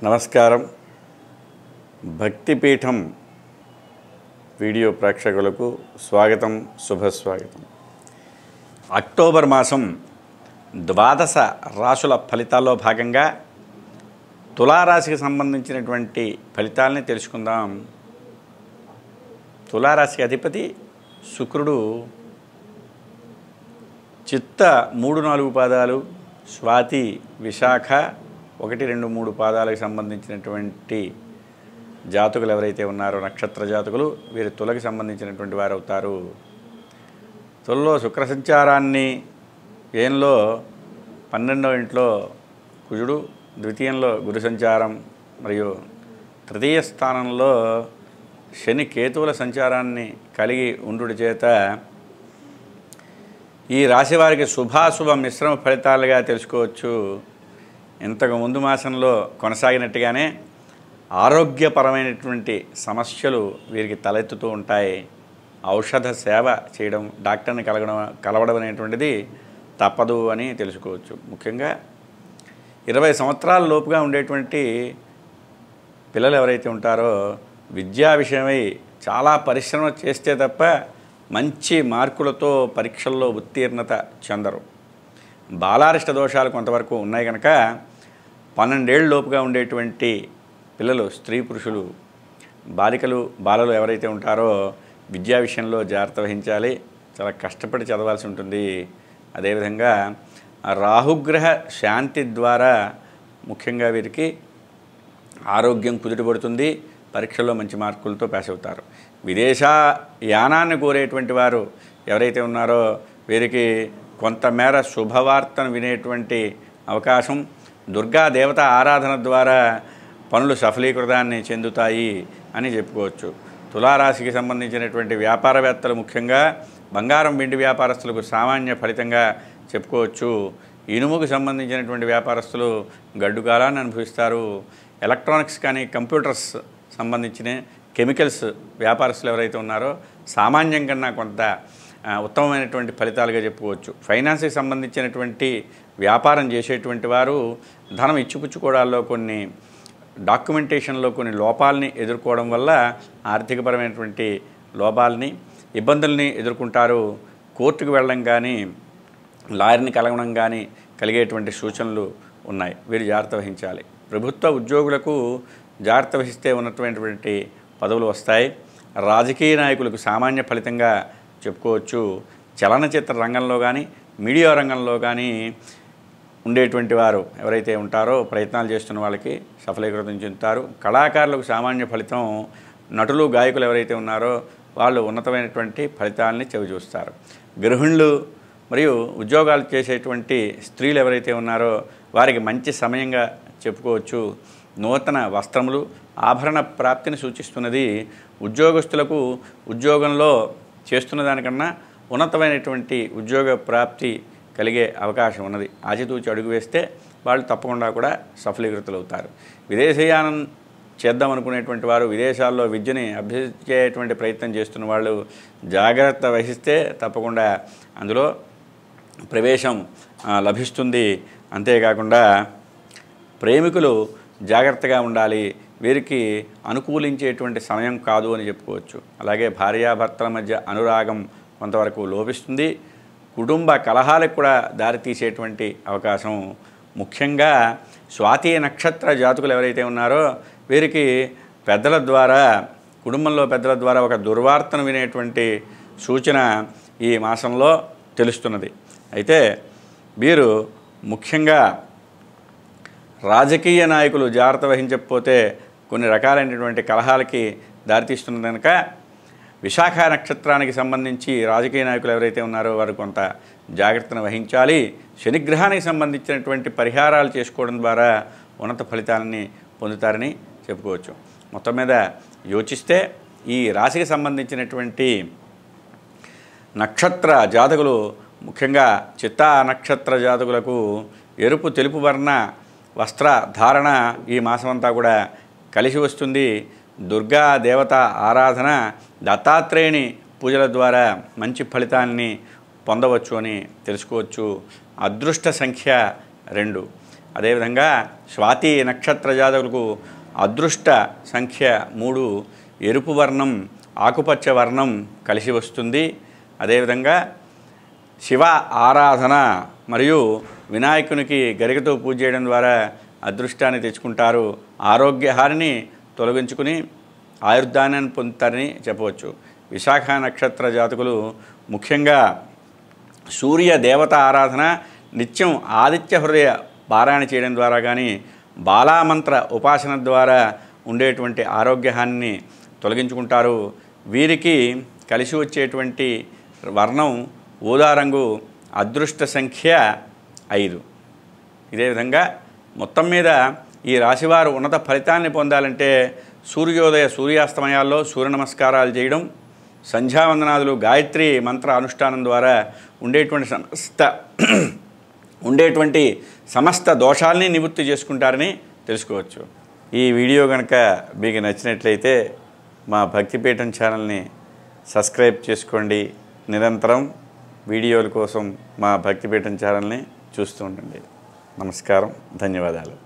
నమస్కారం భక్తిపీఠం వీడియో ప్రేక్షకులకు స్వాగతం శుభస్వాగతం అక్టోబర్ మాసం ద్వాదశ రాశుల ఫలితాల్లో భాగంగా తులారాశికి సంబంధించినటువంటి ఫలితాలని తెలుసుకుందాం తులారాశి అధిపతి శుక్రుడు చిత్త మూడు నాలుగు పాదాలు స్వాతి విశాఖ ఒకటి రెండు మూడు పాదాలకు సంబంధించినటువంటి జాతకులు ఎవరైతే ఉన్నారో నక్షత్ర జాతకులు వీరి తులకి సంబంధించినటువంటి వారు అవుతారు తులలో శుక్ర సంచారాన్ని ఏంలో పన్నెండవ ఇంట్లో కుజుడు ద్వితీయంలో గురు సంచారం మరియు తృతీయ స్థానంలో శని కేతువుల సంచారాన్ని కలిగి ఉండుడి చేత ఈ రాశి వారికి శుభాశుభ మిశ్రమ ఫలితాలుగా తెలుసుకోవచ్చు ఇంతకు ముందు మాసంలో కొనసాగినట్టుగానే ఆరోగ్యపరమైనటువంటి సమస్యలు వీరికి తలెత్తుతూ ఉంటాయి ఔషధ సేవ చేయడం డాక్టర్ని కలగడం కలవడం అనేటువంటిది తప్పదు అని తెలుసుకోవచ్చు ముఖ్యంగా ఇరవై సంవత్సరాల లోపుగా ఉండేటువంటి పిల్లలు ఎవరైతే ఉంటారో విద్యా విషయమై చాలా పరిశ్రమ చేస్తే తప్ప మంచి మార్కులతో పరీక్షల్లో ఉత్తీర్ణత చెందరు బాలారిష్ట దోషాలు కొంతవరకు ఉన్నాయి కనుక పన్నెండేళ్ళ లోపుగా ఉండేటువంటి పిల్లలు స్త్రీ పురుషులు బాలికలు బాలలు ఎవరైతే ఉంటారో విద్యా విషయంలో జాగ్రత్త వహించాలి చాలా కష్టపడి చదవాల్సి ఉంటుంది అదేవిధంగా ఆ రాహుగ్రహ శాంతి ద్వారా ముఖ్యంగా వీరికి ఆరోగ్యం కుదుటపడుతుంది పరీక్షల్లో మంచి మార్కులతో పాస్ అవుతారు విదేశ యానాన్ని కోరేటువంటి వారు ఎవరైతే ఉన్నారో వీరికి కొంతమేర శుభవార్తను వినేటువంటి అవకాశం దుర్గా దేవత ఆరాధన ద్వారా పనులు సఫలీకృతాన్ని చెందుతాయి అని చెప్పుకోవచ్చు తులారాశికి సంబంధించినటువంటి వ్యాపారవేత్తలు ముఖ్యంగా బంగారం వెండి వ్యాపారస్తులకు సామాన్య ఫలితంగా చెప్పుకోవచ్చు ఇనుముకు సంబంధించినటువంటి వ్యాపారస్తులు గడ్డు కాలాన్ని అనుభవిస్తారు ఎలక్ట్రానిక్స్ కానీ కంప్యూటర్స్ సంబంధించిన కెమికల్స్ వ్యాపారస్తులు ఎవరైతే ఉన్నారో సామాన్యం కన్నా కొంత ఆ, ఉత్తమమైనటువంటి ఫలితాలుగా చెప్పుకోవచ్చు ఫైనాన్స్కి సంబంధించినటువంటి వ్యాపారం చేసేటువంటి వారు ధనం ఇచ్చిపుచ్చుకోవడాల్లో కొన్ని డాక్యుమెంటేషన్లో కొన్ని లోపాలని ఎదుర్కోవడం వల్ల ఆర్థికపరమైనటువంటి లోపాలని ఇబ్బందుల్ని ఎదుర్కొంటారు కోర్టుకు వెళ్ళడం కానీ లాయర్ని కలగడం కానీ కలిగేటువంటి సూచనలు ఉన్నాయి వీరు జాగ్రత్త వహించాలి ప్రభుత్వ ఉద్యోగులకు జాగ్రత్త వహిస్తే ఉన్నటువంటి పదవులు వస్తాయి రాజకీయ నాయకులకు సామాన్య ఫలితంగా చెప్పుకోవచ్చు చలనచిత్ర రంగంలో కానీ మీడియా రంగంలో కానీ ఉండేటువంటి వారు ఎవరైతే ఉంటారో ప్రయత్నాలు చేస్తున్న వాళ్ళకి సఫలీకృతం చెందుతారు కళాకారులకు సామాన్య ఫలితం నటులు గాయకులు ఎవరైతే ఉన్నారో వాళ్ళు ఉన్నతమైనటువంటి ఫలితాలని చవిచూస్తారు గృహిణులు మరియు ఉద్యోగాలు చేసేటువంటి స్త్రీలు ఎవరైతే ఉన్నారో వారికి మంచి సమయంగా చెప్పుకోవచ్చు నూతన వస్త్రములు ఆభరణ ప్రాప్తిని సూచిస్తున్నది ఉద్యోగస్తులకు ఉద్యోగంలో చేస్తున్న దానికన్నా ఉన్నతమైనటువంటి ఉద్యోగ ప్రాప్తి కలిగే అవకాశం ఉన్నది ఆచితూచి అడుగు వేస్తే వాళ్ళు తప్పకుండా కూడా సఫలీకృతులు అవుతారు విదేశీయానం చేద్దాం అనుకునేటువంటి వారు విదేశాల్లో విద్యని అభ్యసించేటువంటి ప్రయత్నం చేస్తున్న వాళ్ళు జాగ్రత్త వహిస్తే తప్పకుండా అందులో ప్రవేశం ఆ, లభిస్తుంది అంతేకాకుండా ప్రేమికులు జాగ్రత్తగా ఉండాలి వీరికి అనుకూలించేటువంటి సమయం కాదు అని చెప్పుకోవచ్చు అలాగే భార్యాభర్తల మధ్య అనురాగం కొంతవరకు లోపిస్తుంది కుటుంబ కలహాలకు కూడా దారితీసేటువంటి అవకాశం ముఖ్యంగా స్వాతి నక్షత్ర జాతకులు ఎవరైతే ఉన్నారో వీరికి పెద్దల ద్వారా కుటుంబంలో పెద్దల ద్వారా ఒక దుర్వార్తను వినేటువంటి సూచన ఈ మాసంలో తెలుస్తున్నది అయితే వీరు ముఖ్యంగా రాజకీయ నాయకులు జాగ్రత్త వహించకపోతే కొన్ని రకాలైనటువంటి కలహాలకి దారితీస్తున్నది కనుక విశాఖ నక్షత్రానికి సంబంధించి రాజకీయ నాయకులు ఎవరైతే ఉన్నారో వారు కొంత జాగ్రత్తను వహించాలి శనిగ్రహానికి సంబంధించినటువంటి పరిహారాలు చేసుకోవడం ద్వారా ఉన్నత ఫలితాలని పొందుతారని చెప్పుకోవచ్చు మొత్తం మీద యోచిస్తే ఈ రాశికి సంబంధించినటువంటి నక్షత్ర జాతకులు ముఖ్యంగా చిత్తా నక్షత్ర జాతకులకు ఎరుపు తెలుపు వర్ణ వస్త్ర ధారణ ఈ మాసమంతా కూడా కలిసి వస్తుంది దుర్గా దేవత ఆరాధన దత్తాత్రేయుని పూజల ద్వారా మంచి ఫలితాన్ని పొందవచ్చు అని తెలుసుకోవచ్చు అదృష్ట సంఖ్య రెండు అదేవిధంగా స్వాతి నక్షత్ర జాతకులకు అదృష్ట సంఖ్య మూడు ఎరుపు వర్ణం ఆకుపచ్చ వర్ణం కలిసి వస్తుంది అదేవిధంగా శివ ఆరాధన మరియు వినాయకునికి గరికతో పూజ చేయడం ద్వారా అదృష్టాన్ని తెచ్చుకుంటారు ఆరోగ్యహారిని తొలగించుకుని ఆయుర్దానాన్ని పొందుతారని చెప్పవచ్చు విశాఖ నక్షత్ర జాతకులు ముఖ్యంగా సూర్య దేవత ఆరాధన నిత్యం ఆదిత్య హృదయ పారాయణ చేయడం ద్వారా కానీ బాలామంత్ర ఉపాసన ద్వారా ఉండేటువంటి ఆరోగ్యహాన్ని తొలగించుకుంటారు వీరికి కలిసి వచ్చేటువంటి వర్ణం ఊదా రంగు అదృష్ట సంఖ్య ఐదు ఇదే విధంగా మొత్తం మీద ఈ రాశివారు ఉన్నత ఫలితాన్ని పొందాలంటే సూర్యోదయ సూర్యాస్తమయాల్లో సూర్య నమస్కారాలు చేయడం సంధ్యావందనాదులు గాయత్రి మంత్ర అనుష్ఠానం ద్వారా ఉండేటువంటి సమస్త ఉండేటువంటి సమస్త దోషాల్ని నివృత్తి చేసుకుంటారని తెలుసుకోవచ్చు ఈ వీడియో కనుక మీకు నచ్చినట్లయితే మా భక్తిపీఠం ఛానల్ని సబ్స్క్రైబ్ చేసుకోండి నిరంతరం వీడియోల కోసం మా భక్తిపీఠం ఛానల్ని చూస్తూ ఉండండి నమస్కారం ధన్యవాదాలు